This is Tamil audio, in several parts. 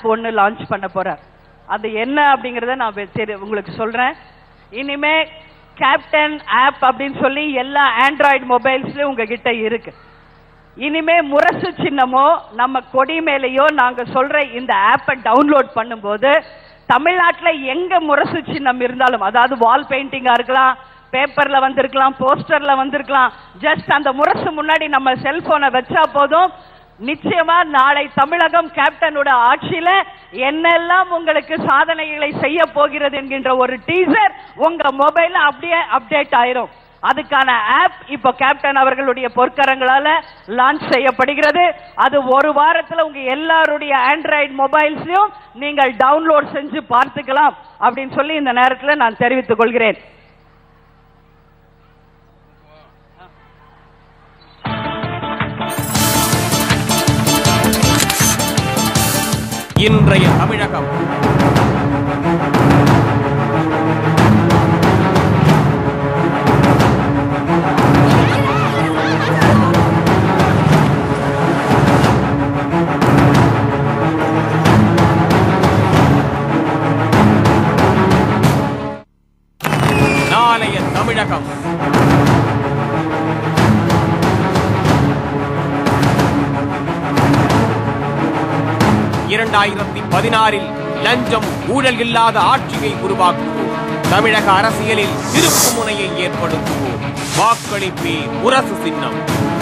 ஆப் ஒன்று லான்ச் பண்ண போறேன் அது என்ன அப்படிங்கறத நான் வெ- சரி உங்களுக்கு சொல்றேன் இனிமே கேப்டன் ஆப் அப்படின்னு சொல்லி எல்லா ஆண்ட்ராய்டு மொபைல்ஸ்லயும் உங்ககிட்ட இருக்கு இனிமே முரசு சின்னமோ நம்ம கொடி மேலேயோ நாங்க சொல்ற இந்த ஆப்பை டவுன்லோட் பண்ணும்போது தமிழ்நாட்டுல எங்க முரசு சின்னம் இருந்தாலும் அதாவது வால் பெயிண்டிங்கா இருக்கலாம் பேப்பர்ல வந்திருக்கலாம் போஸ்டர்ல வந்திருக்கலாம் ஜஸ்ட் அந்த முரசு முன்னாடி நம்ம செல்போனை வச்சா போதும் நிச்சயமா நாளை தமிழகம் கேப்டனோட ஆட்சியில என்னெல்லாம் உங்களுக்கு சாதனைகளை செய்ய போகிறது என்கின்ற ஒரு டீசர் உங்க மொபைல்ல அப்படியே அப்டேட் ஆயிரும் அதுக்கான ஆப் இப்போ கேப்டன் அவர்களுடைய பொற்கரங்களால லான்ச் செய்யப்படுகிறது அது ஒரு வாரத்துல உங்க எல்லாருடைய ஆண்ட்ராய்டு மொபைல்ஸ்லயும் நீங்கள் டவுன்லோட் செஞ்சு பார்த்துக்கலாம் அப்படின்னு சொல்லி இந்த நேரத்தில் நான் தெரிவித்துக் கொள்கிறேன் இன்றைய தமிழகம் நாளைய தமிழகம் இரண்டாயிரத்தி பதினாறில் லஞ்சம் ஊழல் இல்லாத ஆட்சியை உருவாக்குவோம் தமிழக அரசியலில் திருப்பு முனையை ஏற்படுத்துவோம் வாக்களிப்பே முரசு சின்னம்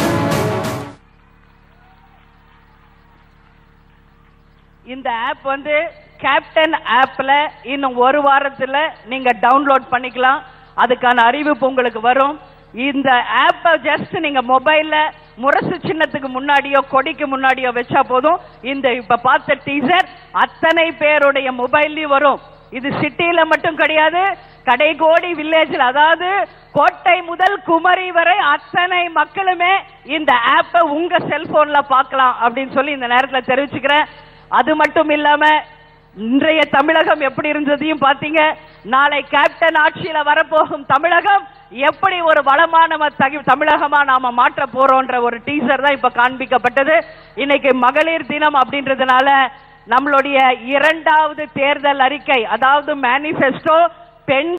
இந்த ஆப் வந்து கேப்டன் ஆப்ல இன்னும் ஒரு வாரத்துல நீங்க டவுன்லோட் பண்ணிக்கலாம் அதுக்கான அறிவிப்பு உங்களுக்கு வரும் இந்த ஆப்பை ஜஸ்ட் நீங்க மொபைல்ல முரசு சின்னத்துக்கு முன்னாடியோ கொடிக்கு முன்னாடியோ வச்சா போதும் இந்த இப்ப பார்த்த டீசர் அத்தனை பேருடைய மொபைல்லயும் வரும் இது சிட்டியில மட்டும் கிடையாது கடைகோடி வில்லேஜில் அதாவது கோட்டை முதல் குமரி வரை அத்தனை மக்களுமே இந்த ஆப்பை உங்க செல்போன்ல பார்க்கலாம் அப்படின்னு சொல்லி இந்த நேரத்தில் தெரிவிச்சுக்கிறேன் அது மட்டும் இல்லாம இன்றைய தமிழகம் எப்படி இருந்ததையும் பாத்தீங்க நாளை கேப்டன் ஆட்சியில வரப்போகும் தமிழகம் எப்படி ஒரு வளமான ம- தகி- தமிழகமா நாம மாற்ற போறோம்ன்ற ஒரு டீசர் தான் இப்ப காண்பிக்கப்பட்டது இன்னைக்கு மகளிர் தினம் அப்படின்றதுனால நம்மளுடைய இரண்டாவது தேர்தல் அறிக்கை அதாவது மேனிஃபெஸ்டோ பெண்